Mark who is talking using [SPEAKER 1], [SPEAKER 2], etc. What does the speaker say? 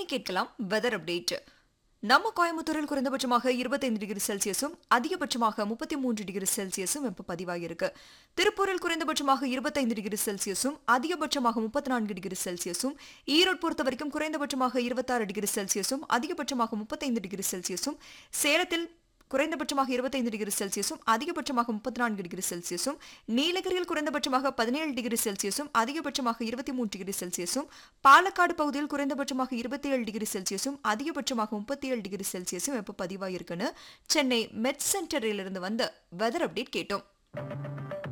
[SPEAKER 1] கேட்கலாம் weather update நம்ம கோயம்புத்தூரில் குறைந்தபட்சமாக இருபத்தைந்து டிகிரி செல்சியஸும் அதிகபட்சமாக முப்பத்தி மூன்று டிகிரி செல்சியஸும் வெப்ப பதிவாகியிருக்கு திருப்பூரில் குறைந்தபட்சமாக இருபத்தைந்து டிகிரி செல்சியஸும் அதிகபட்சமாக முப்பத்தி நான்கு டிகிரி செல்சியஸும் ஈரோடு பொறுத்த வரைக்கும் குறைந்தபட்சமாக இருபத்தாறு டிகிரி செல்சியஸும் அதிகபட்சமாக முப்பத்தைந்து டிகிரி செல்சியஸும் சேலத்தில் குறைந்தபட்சமாக இருபத்தைந்து டிகிரி செல்சியஸும் அதிகபட்சமாக முப்பத்தி நான்கு டிகிரி செல்சியஸும் நீலகிரியில் குறைந்தபட்சமாக பதினேழு டிகிரி செல்சியஸும் அதிகபட்சமாக இருபத்தி மூன்று டிகிரி செல்சியஸும் பாலக்காடு பகுதியில் குறைந்தபட்சமாக இருபத்தி ஏழு டிகிரி செல்சியஸும் அதிகபட்சமாக முப்பத்தி ஏழு டிகிரி செல்சியஸும் வெப்ப பதிவாயிருக்குன்னு சென்னை மெட் சென்டரிலிருந்து வந்த வெதர் அப்டேட் கேட்டோம்